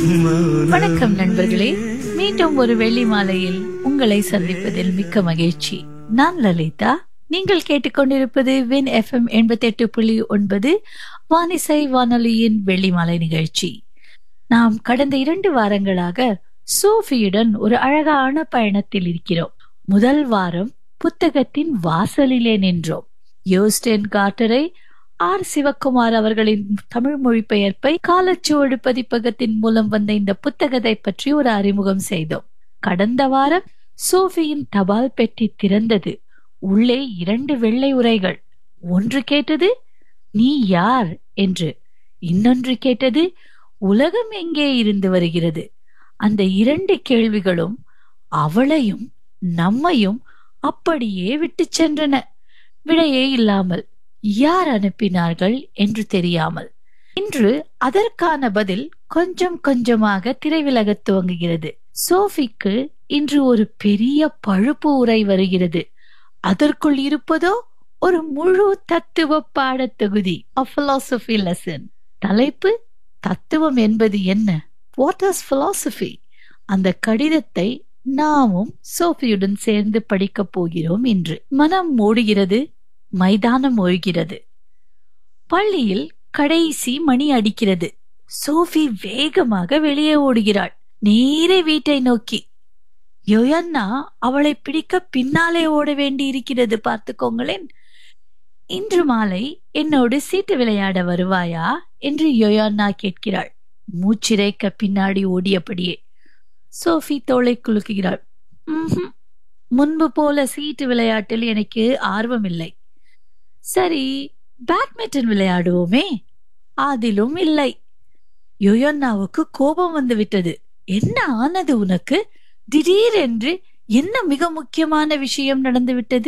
வணக்கம் நண்பர்களே மீண்டும் ஒரு வெள்ளி மாலையில் உங்களை சந்திப்பதில் மிக்க மகிழ்ச்சி நான் லலிதா நீங்கள் கேட்டுக்கொண்டிருப்பது வின் எஃப்எம் எண்பத்தி எட்டு புள்ளி ஒன்பது வானிசை வானொலியின் வெள்ளி மாலை நிகழ்ச்சி நாம் கடந்த இரண்டு வாரங்களாக சோஃபியுடன் ஒரு அழகான பயணத்தில் இருக்கிறோம் முதல் வாரம் புத்தகத்தின் வாசலிலே நின்றோம் யோஸ்டென் கார்ட்டரை ஆர் சிவக்குமார் அவர்களின் தமிழ் மொழிபெயர்ப்பை காலச்சுவடு பதிப்பகத்தின் மூலம் வந்த இந்த புத்தகத்தை பற்றி ஒரு அறிமுகம் செய்தோம் கடந்த வாரம் சோஃபியின் தபால் பெட்டி திறந்தது உள்ளே இரண்டு வெள்ளை உரைகள் ஒன்று கேட்டது நீ யார் என்று இன்னொன்று கேட்டது உலகம் எங்கே இருந்து வருகிறது அந்த இரண்டு கேள்விகளும் அவளையும் நம்மையும் அப்படியே விட்டுச் சென்றன விடையே இல்லாமல் யார் அனுப்பினார்கள் என்று தெரியாமல் இன்று அதற்கான பதில் கொஞ்சம் கொஞ்சமாக திரைவிலகத் துவங்குகிறது சோஃபிக்கு இன்று ஒரு பெரிய பழுப்பு உரை வருகிறது அதற்குள் இருப்பதோ ஒரு முழு தத்துவ பாடத் தொகுதி philosophy லெசன் தலைப்பு தத்துவம் என்பது என்ன வாட் இஸ் philosophy அந்த கடிதத்தை நாமும் சோஃபியுடன் சேர்ந்து படிக்கப் போகிறோம் இன்று மனம் மூடுகிறது மைதானம் ஒழுகிறது பள்ளியில் கடைசி மணி அடிக்கிறது சோஃபி வேகமாக வெளியே ஓடுகிறாள் நேரே வீட்டை நோக்கி யோயன்னா அவளை பிடிக்க பின்னாலே ஓட வேண்டி இருக்கிறது பார்த்துக்கோங்களேன் இன்று மாலை என்னோடு சீட்டு விளையாட வருவாயா என்று யோயன்னா கேட்கிறாள் மூச்சிறைக்க பின்னாடி ஓடியபடியே சோஃபி தோளை குலுக்குகிறாள் "ம்ஹும். முன்பு போல சீட்டு விளையாட்டில் எனக்கு ஆர்வம் இல்லை சரி பேட்மிண்டன் விளையாடுவோமே அதிலும் இல்லை யோயன்னாவுக்கு கோபம் வந்து விட்டது என்ன ஆனது உனக்கு திடீரென்று என்ன மிக முக்கியமான விஷயம் நடந்து விட்டது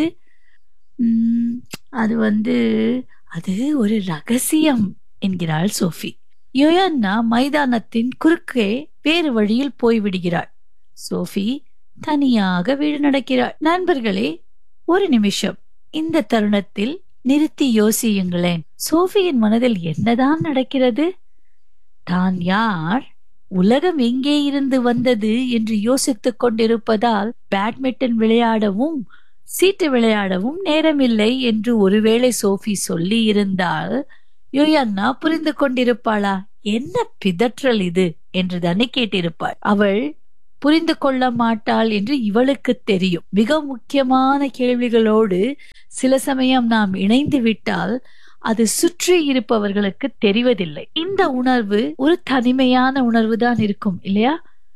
"ம், அது வந்து அது ஒரு ரகசியம் என்கிறாள் சோஃபி யோயன்னா மைதானத்தின் குறுக்கே வேறு வழியில் போய்விடுகிறாள் சோஃபி தனியாக வீடு நடக்கிறாள் நண்பர்களே ஒரு நிமிஷம் இந்த தருணத்தில் நிறுத்தி யோசியுங்களேன் சோஃபியின் மனதில் என்னதான் நடக்கிறது தான் யார் உலகம் எங்கே இருந்து வந்தது என்று யோசித்துக் கொண்டிருப்பதால் பேட்மிண்டன் விளையாடவும் சீட்டு விளையாடவும் நேரமில்லை என்று ஒருவேளை சோஃபி சொல்லி இருந்தால் யோயன்னா புரிந்து கொண்டிருப்பாளா என்ன பிதற்றல் இது என்று தானே கேட்டிருப்பாள் அவள் புரிந்து கொள்ள மாட்டாள் என்று இவளுக்கு தெரியும் மிக முக்கியமான கேள்விகளோடு சில சமயம் நாம் இணைந்து விட்டால் அது சுற்றி இருப்பவர்களுக்கு தெரிவதில்லை இந்த உணர்வு ஒரு தனிமையான உணர்வு தான் இருக்கும் இல்லையா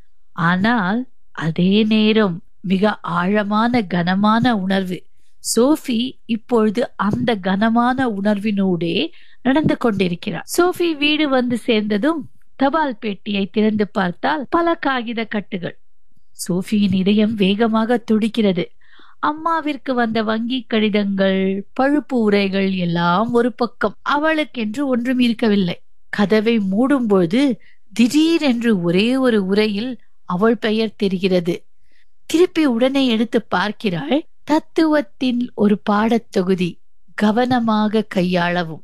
ஆனால் அதே நேரம் மிக ஆழமான கனமான உணர்வு சோஃபி இப்பொழுது அந்த கனமான உணர்வினூடே நடந்து கொண்டிருக்கிறார் சோஃபி வீடு வந்து சேர்ந்ததும் தபால் பெட்டியை திறந்து பார்த்தால் பல காகித கட்டுகள் சோஃபியின் இதயம் வேகமாக துடிக்கிறது அம்மாவிற்கு வந்த வங்கி கடிதங்கள் பழுப்பு உரைகள் எல்லாம் ஒரு பக்கம் அவளுக்கென்று ஒன்றும் இருக்கவில்லை கதவை மூடும்போது திடீரென்று ஒரே ஒரு உரையில் அவள் பெயர் தெரிகிறது திருப்பி உடனே எடுத்து பார்க்கிறாள் தத்துவத்தின் ஒரு பாடத் தொகுதி கவனமாக கையாளவும்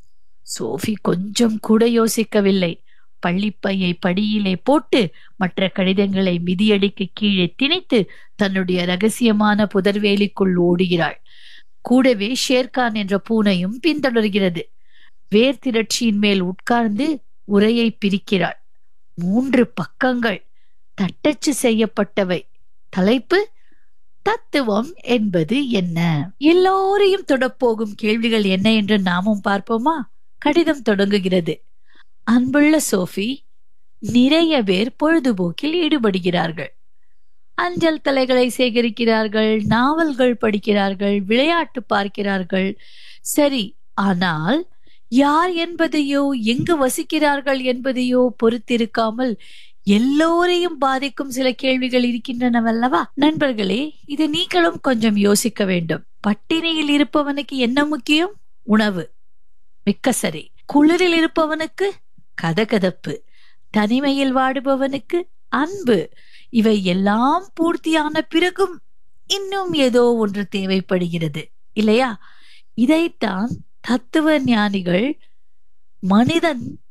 சோஃபி கொஞ்சம் கூட யோசிக்கவில்லை பள்ளிப்பையை படியிலே போட்டு மற்ற கடிதங்களை மிதியடிக்கு கீழே திணித்து தன்னுடைய ரகசியமான புதர்வேலிக்குள் ஓடுகிறாள் கூடவே ஷேர்கான் என்ற பூனையும் பின்தொடர்கிறது வேர் திரட்சியின் மேல் உட்கார்ந்து உரையை பிரிக்கிறாள் மூன்று பக்கங்கள் தட்டச்சு செய்யப்பட்டவை தலைப்பு தத்துவம் என்பது என்ன எல்லோரையும் தொடப்போகும் கேள்விகள் என்ன என்று நாமும் பார்ப்போமா கடிதம் தொடங்குகிறது அன்புள்ள சோஃபி நிறைய பேர் பொழுதுபோக்கில் ஈடுபடுகிறார்கள் அஞ்சல் தலைகளை சேகரிக்கிறார்கள் நாவல்கள் படிக்கிறார்கள் விளையாட்டு பார்க்கிறார்கள் சரி ஆனால் யார் என்பதையோ எங்கு வசிக்கிறார்கள் என்பதையோ பொறுத்திருக்காமல் எல்லோரையும் பாதிக்கும் சில கேள்விகள் இருக்கின்றனவல்லவா நண்பர்களே இது நீங்களும் கொஞ்சம் யோசிக்க வேண்டும் பட்டினியில் இருப்பவனுக்கு என்ன முக்கியம் உணவு மிக்க சரி குளிரில் இருப்பவனுக்கு கதகதப்பு தனிமையில் வாடுபவனுக்கு அன்பு இவை எல்லாம் பூர்த்தியான பிறகும் இன்னும் ஏதோ ஒன்று தேவைப்படுகிறது இல்லையா இதைத்தான் தத்துவ ஞானிகள் மனிதன்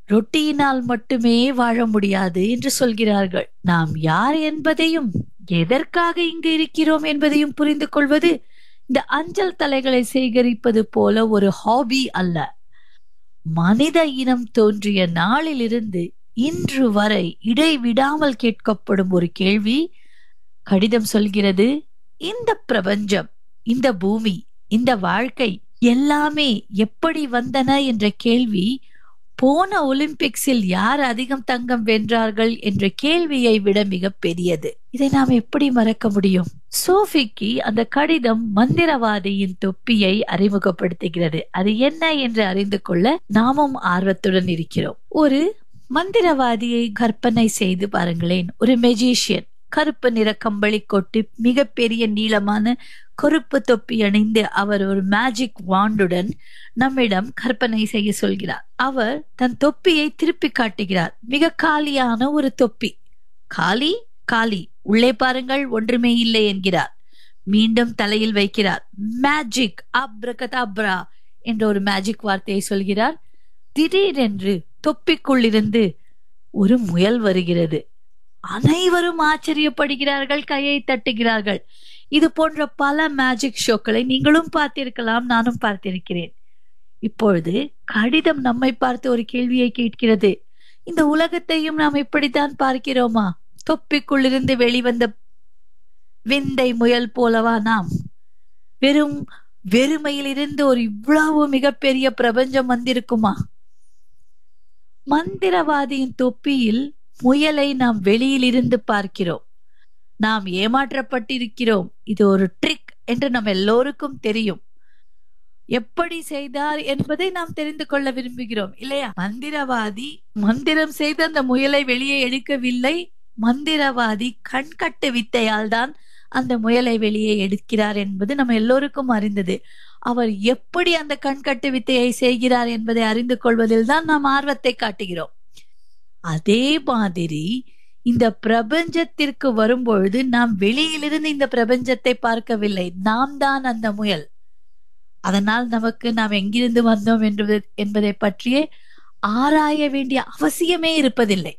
ரொட்டியினால் மட்டுமே வாழ முடியாது என்று சொல்கிறார்கள் நாம் யார் என்பதையும் எதற்காக இங்கு இருக்கிறோம் என்பதையும் புரிந்து கொள்வது இந்த அஞ்சல் தலைகளை சேகரிப்பது போல ஒரு ஹாபி அல்ல மனித இனம் தோன்றிய நாளிலிருந்து இன்று வரை இடைவிடாமல் கேட்கப்படும் ஒரு கேள்வி கடிதம் சொல்கிறது இந்த பிரபஞ்சம் இந்த பூமி இந்த வாழ்க்கை எல்லாமே எப்படி வந்தன என்ற கேள்வி போன ஒலிம்பிக்ஸில் யார் அதிகம் தங்கம் வென்றார்கள் என்ற கேள்வியை விட மிக பெரியது இதை நாம் எப்படி மறக்க முடியும் சோஃபிக்கு அந்த கடிதம் மந்திரவாதியின் தொப்பியை அறிமுகப்படுத்துகிறது அது என்ன என்று அறிந்து கொள்ள நாமும் ஆர்வத்துடன் இருக்கிறோம் ஒரு மந்திரவாதியை கற்பனை செய்து பாருங்களேன் ஒரு மெஜிஷியன் கருப்பு நிற கம்பளி கொட்டு மிகப்பெரிய நீளமான கருப்பு தொப்பி அணிந்து அவர் ஒரு மேஜிக் வாண்டுடன் நம்மிடம் கற்பனை செய்ய சொல்கிறார் அவர் தன் தொப்பியை திருப்பி காட்டுகிறார் மிக காலியான ஒரு தொப்பி காலி காலி உள்ளே பாருங்கள் ஒன்றுமே இல்லை என்கிறார் மீண்டும் தலையில் வைக்கிறார் மேஜிக் அப்ரகதாப்ரா என்ற ஒரு மேஜிக் வார்த்தையை சொல்கிறார் திடீரென்று தொப்பிக்குள்ளிருந்து ஒரு முயல் வருகிறது அனைவரும் ஆச்சரியப்படுகிறார்கள் கையை தட்டுகிறார்கள் இது போன்ற பல மேஜிக் ஷோக்களை நீங்களும் பார்த்திருக்கலாம் நானும் பார்த்திருக்கிறேன் இப்பொழுது கடிதம் நம்மை பார்த்து ஒரு கேள்வியை கேட்கிறது இந்த உலகத்தையும் நாம் இப்படித்தான் பார்க்கிறோமா தொப்பிக்குள்ளிருந்து வெளிவந்த விந்தை முயல் போலவா நாம் வெறும் வெறுமையிலிருந்து ஒரு இவ்வளவு மிகப்பெரிய பிரபஞ்சம் வந்திருக்குமா மந்திரவாதியின் தொப்பியில் முயலை நாம் வெளியிலிருந்து பார்க்கிறோம் நாம் ஏமாற்றப்பட்டிருக்கிறோம் இது ஒரு ட்ரிக் என்று நம்ம எல்லோருக்கும் தெரியும் எப்படி செய்தார் என்பதை நாம் தெரிந்து கொள்ள விரும்புகிறோம் இல்லையா மந்திரவாதி மந்திரம் செய்து அந்த முயலை வெளியே எடுக்கவில்லை மந்திரவாதி கண்கட்டு வித்தையால் தான் அந்த முயலை வெளியே எடுக்கிறார் என்பது நம்ம எல்லோருக்கும் அறிந்தது அவர் எப்படி அந்த கண்கட்டு வித்தையை செய்கிறார் என்பதை அறிந்து கொள்வதில் தான் நாம் ஆர்வத்தை காட்டுகிறோம் அதே மாதிரி இந்த பிரபஞ்சத்திற்கு வரும்பொழுது நாம் வெளியிலிருந்து இந்த பிரபஞ்சத்தை பார்க்கவில்லை நாம் தான் அந்த முயல் அதனால் நமக்கு நாம் எங்கிருந்து வந்தோம் என்பது என்பதை பற்றியே ஆராய வேண்டிய அவசியமே இருப்பதில்லை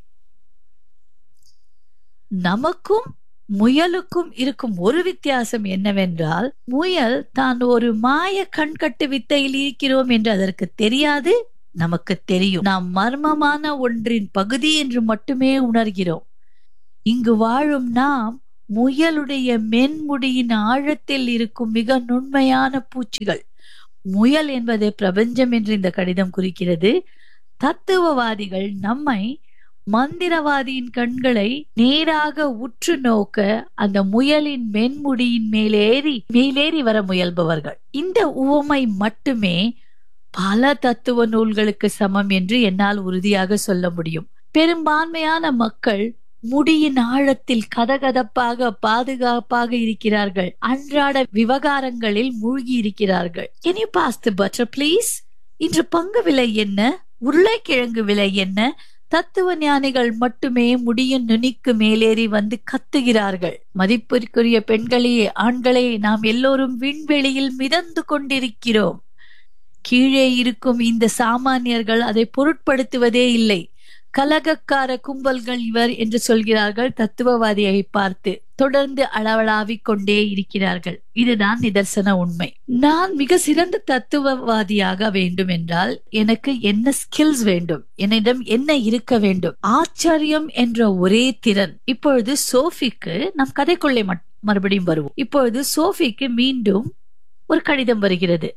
நமக்கும் முயலுக்கும் இருக்கும் ஒரு வித்தியாசம் என்னவென்றால் முயல் தான் ஒரு மாய கண்கட்டு வித்தையில் இருக்கிறோம் என்று அதற்கு தெரியாது நமக்கு தெரியும் நாம் மர்மமான ஒன்றின் பகுதி என்று மட்டுமே உணர்கிறோம் இங்கு வாழும் நாம் முயலுடைய மென்முடியின் ஆழத்தில் இருக்கும் மிக நுண்மையான பூச்சிகள் முயல் என்பது பிரபஞ்சம் என்று இந்த கடிதம் குறிக்கிறது தத்துவவாதிகள் நம்மை மந்திரவாதியின் கண்களை நேராக உற்று நோக்க அந்த முயலின் மென்முடியின் மேலேறி மேலேறி வர முயல்பவர்கள் இந்த உவமை மட்டுமே பல தத்துவ நூல்களுக்கு சமம் என்று என்னால் உறுதியாக சொல்ல முடியும் பெரும்பான்மையான மக்கள் முடியின் ஆழத்தில் கதகதப்பாக பாதுகாப்பாக இருக்கிறார்கள் அன்றாட விவகாரங்களில் மூழ்கி இருக்கிறார்கள் Can you pass the butter please இன்று பங்கு விலை என்ன உருளைக்கிழங்கு விலை என்ன தத்துவ ஞானிகள் மட்டுமே முடியின் நுனிக்கு மேலேறி வந்து கத்துகிறார்கள் மதிப்பிற்குரிய பெண்களே ஆண்களே நாம் எல்லோரும் விண்வெளியில் மிதந்து கொண்டிருக்கிறோம் கீழே இருக்கும் இந்த சாமானியர்கள் அதை பொருட்படுத்துவதே இல்லை கலகக்கார கும்பல்கள் இவர் என்று சொல்கிறார்கள் தத்துவவாதியை பார்த்து தொடர்ந்து அளவளாவிக் கொண்டே இருக்கிறார்கள் இதுதான் நிதர்சன உண்மை நான் மிக சிறந்த தத்துவவாதியாக வேண்டும் என்றால் எனக்கு என்ன ஸ்கில்ஸ் வேண்டும் என்னிடம் என்ன இருக்க வேண்டும் ஆச்சரியம் என்ற ஒரே திறன் இப்பொழுது சோஃபிக்கு நம் கதைக்குள்ளே மறுபடியும் வருவோம் இப்பொழுது சோஃபிக்கு மீண்டும் ஒரு கடிதம் வருகிறது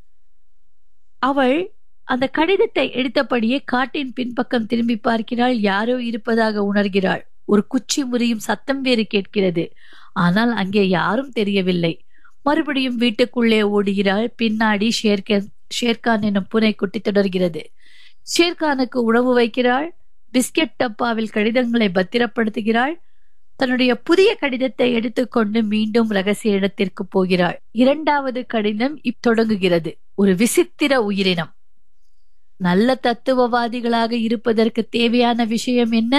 அவள் அந்த கடிதத்தை எடுத்தபடியே காட்டின் பின்பக்கம் திரும்பி பார்க்கிறாள் யாரோ இருப்பதாக உணர்கிறாள் ஒரு குச்சி முறியும் சத்தம் வேறு கேட்கிறது ஆனால் அங்கே யாரும் தெரியவில்லை மறுபடியும் வீட்டுக்குள்ளே ஓடுகிறாள் பின்னாடி ஷேர்கான் ஷேர்கான் என்னும் பூனைக்குட்டி தொடர்கிறது ஷேர்கானுக்கு உணவு வைக்கிறாள் பிஸ்கெட் டப்பாவில் கடிதங்களை பத்திரப்படுத்துகிறாள் தன்னுடைய புதிய கடிதத்தை எடுத்துக்கொண்டு மீண்டும் ரகசிய இடத்திற்கு போகிறாள் இரண்டாவது கடிதம் தொடங்குகிறது ஒரு விசித்திர உயிரினம் நல்ல தத்துவவாதிகளாக இருப்பதற்கு தேவையான விஷயம் என்ன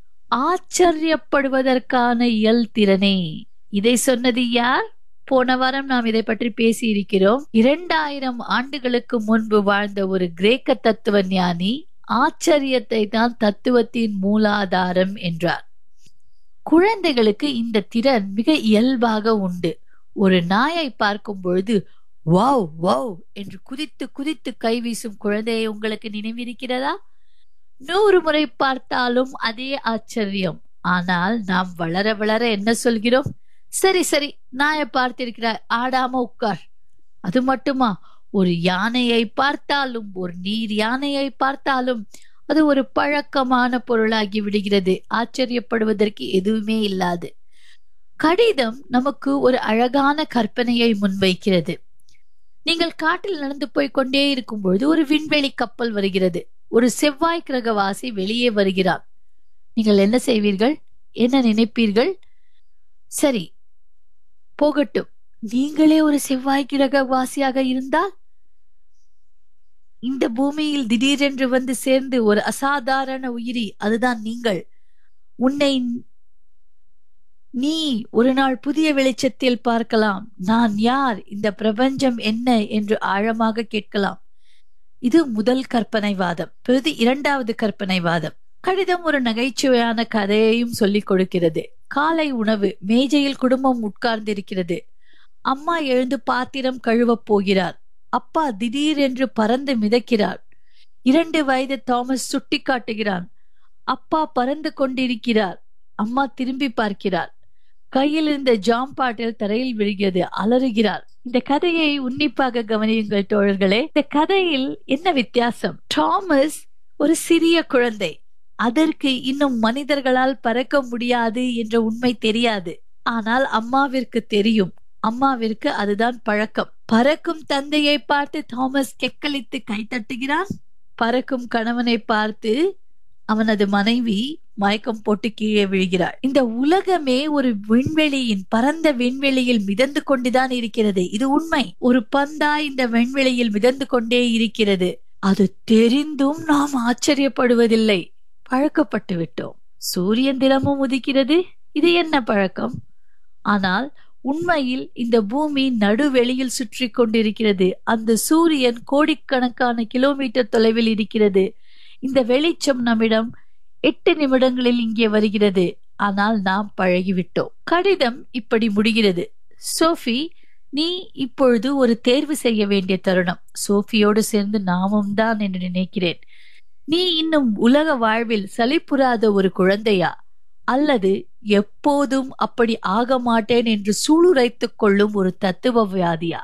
ஆச்சரியப்படுவதற்கான இயல் திறனே இதை சொன்னது யார் போன வாரம் நாம் இதை பற்றி பேசி இருக்கிறோம் இரண்டாயிரம் ஆண்டுகளுக்கு முன்பு வாழ்ந்த ஒரு கிரேக்க தத்துவ ஞானி ஆச்சரியத்தை தான் தத்துவத்தின் மூலாதாரம் என்றார் குழந்தைகளுக்கு இந்த திறன் மிக இயல்பாக உண்டு ஒரு நாயை பார்க்கும் பொழுது வாவ் வாவ் என்று குதித்து குதித்து கை வீசும் குழந்தையை உங்களுக்கு நினைவிருக்கிறதா நூறு முறை பார்த்தாலும் அதே ஆச்சரியம் ஆனால் நாம் வளர வளர என்ன சொல்கிறோம் சரி சரி நாயை பார்த்திருக்கிறாய் ஆடாம உட்கார் அது மட்டுமா ஒரு யானையை பார்த்தாலும் ஒரு நீர் யானையை பார்த்தாலும் அது ஒரு பழக்கமான பொருளாகி விடுகிறது ஆச்சரியப்படுவதற்கு எதுவுமே இல்லாது கடிதம் நமக்கு ஒரு அழகான கற்பனையை முன்வைக்கிறது நீங்கள் காட்டில் நடந்து போய் கொண்டே இருக்கும் பொழுது ஒரு விண்வெளி கப்பல் வருகிறது ஒரு செவ்வாய் கிரகவாசி வெளியே வருகிறார் நீங்கள் என்ன செய்வீர்கள் என்ன நினைப்பீர்கள் சரி போகட்டும் நீங்களே ஒரு செவ்வாய் கிரகவாசியாக இருந்தால் இந்த பூமியில் திடீரென்று வந்து சேர்ந்து ஒரு அசாதாரண உயிரி அதுதான் நீங்கள் உன்னை நீ ஒரு நாள் புதிய வெளிச்சத்தில் பார்க்கலாம் நான் யார் இந்த பிரபஞ்சம் என்ன என்று ஆழமாக கேட்கலாம் இது முதல் கற்பனைவாதம் பிறகு இரண்டாவது கற்பனைவாதம் கடிதம் ஒரு நகைச்சுவையான கதையையும் சொல்லிக் கொடுக்கிறது காலை உணவு மேஜையில் குடும்பம் உட்கார்ந்திருக்கிறது அம்மா எழுந்து பாத்திரம் கழுவப் போகிறார் அப்பா திடீரென்று பறந்து மிதக்கிறார் இரண்டு வயது தாமஸ் சுட்டி காட்டுகிறான் அப்பா பறந்து கொண்டிருக்கிறார் அம்மா திரும்பி பார்க்கிறார் கையில் இருந்த ஜாம் பாட்டில் தரையில் விழுகிறது அலறுகிறார் இந்த கதையை உன்னிப்பாக கவனியுங்கள் தோழர்களே இந்த கதையில் என்ன வித்தியாசம் தாமஸ் ஒரு சிறிய குழந்தை அதற்கு இன்னும் மனிதர்களால் பறக்க முடியாது என்ற உண்மை தெரியாது ஆனால் அம்மாவிற்கு தெரியும் அம்மாவிற்கு அதுதான் பழக்கம் பறக்கும் தந்தையை பார்த்து தாமஸ் கெக்களித்து கைத்தட்டுகிறான் பறக்கும் கணவனை பார்த்து அவனது மனைவி மயக்கம் போட்டு கீழே விழுகிறாள் இந்த உலகமே ஒரு விண்வெளியின் பரந்த விண்வெளியில் மிதந்து கொண்டுதான் இருக்கிறது இது உண்மை ஒரு பந்தா இந்த விண்வெளியில் மிதந்து கொண்டே இருக்கிறது அது தெரிந்தும் நாம் ஆச்சரியப்படுவதில்லை பழக்கப்பட்டு விட்டோம் சூரியன் தினமும் உதிக்கிறது இது என்ன பழக்கம் ஆனால் உண்மையில் இந்த பூமி நடுவெளியில் சுற்றி கொண்டிருக்கிறது அந்த சூரியன் கோடிக்கணக்கான கிலோமீட்டர் தொலைவில் இருக்கிறது இந்த வெளிச்சம் நம்மிடம் எட்டு நிமிடங்களில் இங்கே வருகிறது ஆனால் நாம் பழகிவிட்டோம் கடிதம் இப்படி முடிகிறது சோஃபி நீ இப்பொழுது ஒரு தேர்வு செய்ய வேண்டிய தருணம் சோஃபியோடு சேர்ந்து நாமும் தான் என்று நினைக்கிறேன் நீ இன்னும் உலக வாழ்வில் சலிப்புறாத ஒரு குழந்தையா அல்லது எப்போதும் அப்படி ஆக மாட்டேன் என்று சூளுரைத்துக் கொள்ளும் ஒரு தத்துவவியாதியா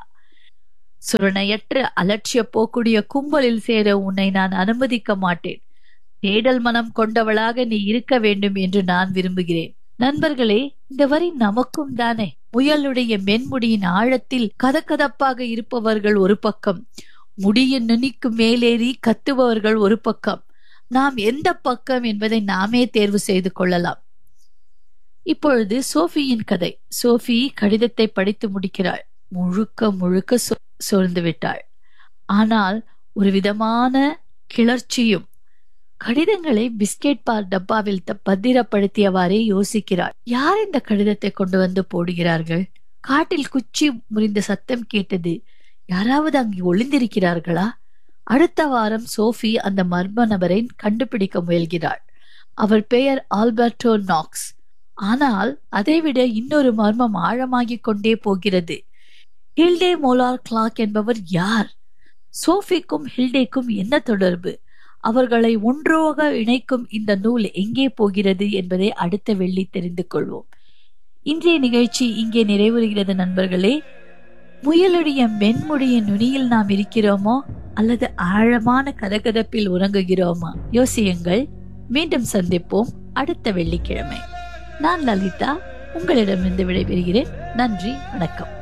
சுரணையற்ற அலட்சிய போக்குடைய கும்பலில் சேர உன்னை நான் அனுமதிக்க மாட்டேன் தேடல் மனம் கொண்டவளாக நீ இருக்க வேண்டும் என்று நான் விரும்புகிறேன் நண்பர்களே இந்த வரி நமக்கும் தானே முயலுடைய மென்முடியின் ஆழத்தில் கதகதப்பாக இருப்பவர்கள் ஒரு பக்கம் முடியின் நுனிக்கு மேலேறி கத்துபவர்கள் ஒரு பக்கம் நாம் எந்த பக்கம் என்பதை நாமே தேர்வு செய்து கொள்ளலாம் இப்பொழுது சோஃபியின் கதை சோஃபி கடிதத்தை படித்து முடிக்கிறாள் முழுக்க முழுக்க சோ- சோர்ந்து விட்டாள் ஆனால் ஒரு விதமான கிளர்ச்சியும் கடிதங்களை பிஸ்கெட் பார் டப்பாவில் த- பத்திரப்படுத்தியவாறே யோசிக்கிறாள் யார் இந்த கடிதத்தை கொண்டு வந்து போடுகிறார்கள் காட்டில் குச்சி முறிந்த சத்தம் கேட்டது யாராவது அங்கே ஒளிந்திருக்கிறார்களா அடுத்த வாரம் சோஃபி அந்த மர்ம நபரை கண்டுபிடிக்க முயல்கிறாள் அவர் பெயர் ஆல்பர்டோ நாக்ஸ் ஆனால் அதைவிட இன்னொரு மர்மம் ஆழமாகிக் கொண்டே போகிறது ஹில்டே மோலார் கிளாக் என்பவர் யார் சோஃபிக்கும் ஹில்டேக்கும் என்ன தொடர்பு அவர்களை ஒன்றாக இணைக்கும் இந்த நூல் எங்கே போகிறது என்பதை அடுத்த வெள்ளி தெரிந்து கொள்வோம் இன்றைய நிகழ்ச்சி இங்கே நிறைவுறுகிறது நண்பர்களே முயலுடைய மென்முடைய நுனியில் நாம் இருக்கிறோமோ அல்லது ஆழமான கதகதப்பில் உறங்குகிறோமா யோசியுங்கள் மீண்டும் சந்திப்போம் அடுத்த வெள்ளிக்கிழமை நான் லலிதா உங்களிடமிருந்து விடைபெறுகிறேன் நன்றி வணக்கம்